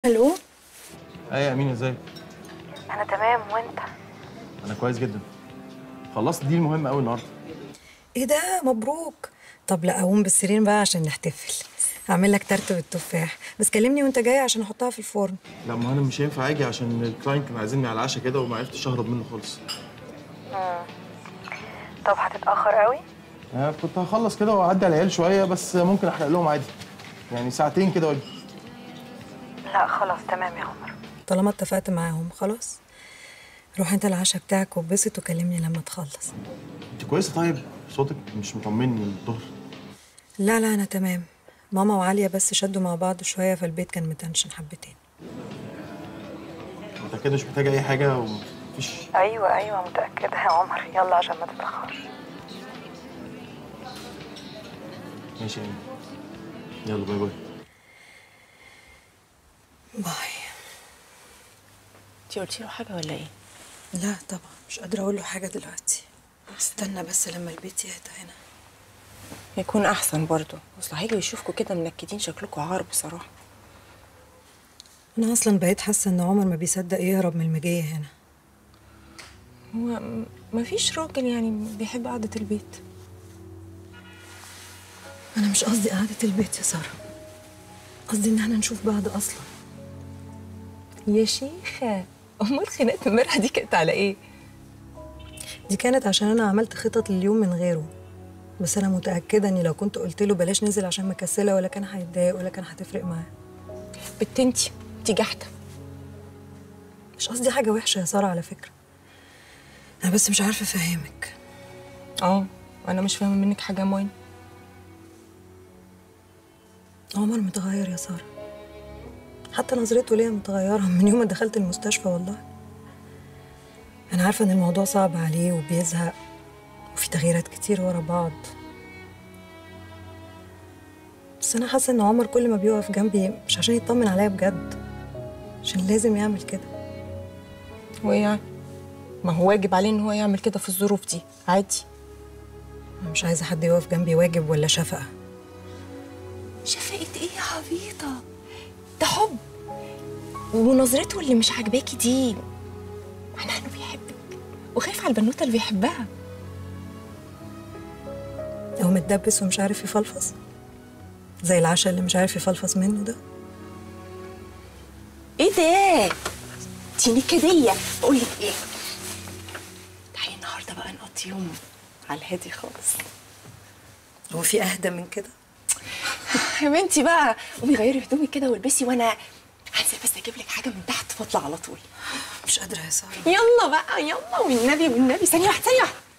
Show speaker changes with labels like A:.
A: الو
B: ايه يا امين ازيك
A: انا تمام وانت
B: انا كويس جدا خلصت دي المهم قوي النهارده
A: ايه ده مبروك طب لا اقوم بالسرير بقى عشان نحتفل هعمل لك ترتب التفاح بس كلمني وانت جاي عشان احطها في الفرن
B: لا ما انا مش هينفع اجي عشان الكلاينت كان عايزيني على العشاء كده وما عرفتش اهرب منه خالص
A: طب هتتاخر قوي
B: أنا كنت هخلص كده واعدي على العيال شويه بس ممكن احرق لهم عادي يعني ساعتين كده واجي
A: لا خلاص تمام يا عمر طالما اتفقت معاهم خلاص روح انت العشاء بتاعك وبسط وكلمني لما تخلص
B: انت كويسه طيب صوتك مش مطمني من الظهر
A: لا لا انا تمام ماما وعالية بس شدوا مع بعض شوية فالبيت كان متنشن حبتين
B: انت كده مش محتاجه اي حاجه ومفيش
A: ايوه ايوه متأكدة يا عمر يلا عشان ما تتأخرش
B: ماشي يا امين يلا باي باي
A: باي
C: انتي قلتي له حاجه ولا ايه
A: لا طبعا مش قادرة اقول له حاجة دلوقتي استنى بس لما البيت يهدى هنا
C: يكون احسن برضه اصل هيجوا يشوفكوا كده منكدين شكلكوا عار بصراحه
A: انا اصلا بقيت حاسة ان عمر ما بيصدق يهرب من المجية هنا
C: هو م- مفيش راجل يعني بيحب قعده البيت
A: انا مش قصدي قعدة البيت يا سارة قصدي ان احنا نشوف بعض اصلا
C: يا شيخه امال خناقه امبارح دي كانت على ايه
A: دي كانت عشان انا عملت خطط لليوم من غيره بس انا متأكدة اني لو كنت قلت له بلاش ننزل عشان مكسلة ولا كان هيتضايق ولا كان هتفرق معاه
C: بنت انتي انتي جحده
A: مش قصدي حاجة وحشة يا سارة على فكرة انا بس مش عارفة افهمك
C: اه انا مش فاهمه منك حاجه موين
A: عمر متغير يا سارة حتى نظرته ليا متغيرة من يوم ما دخلت المستشفى والله أنا عارفة إن الموضوع صعب عليه وبيزهق وفي تغييرات كتير ورا بعض بس أنا حاسة إن عمر كل ما بيقف جنبي مش عشان يطمن عليا بجد عشان لازم يعمل كده
C: وايه يعني ما هو واجب عليه ان هو يعمل كده في الظروف دي عادي
A: أنا مش عايزة حد يقف جنبي واجب ولا شفقة
C: شفقة ايه يا عبيطة؟ ده حب ونظرته اللي مش عاجباكي دي معناها انه بيحبك وخايف على البنوتة اللي بيحبها
A: أو متدبس ومش عارف يفلفص زي العشاء اللي مش عارف يفلفص منه ده
C: ايه ده؟ دي نكدية بقول لك ايه؟ تعالي النهارده بقى نقضي يوم على الهادي خالص
A: هو في أهدى من كده
C: يا بنتي بقى قومي غيري هدومك كده والبسي وانا هنزل بس اجيب لك حاجة من تحت واطلع على طول
A: مش قادرة يا سارة
C: يلا بقى يلا والنبي والنبي ثانية واحدة ثانية واحدة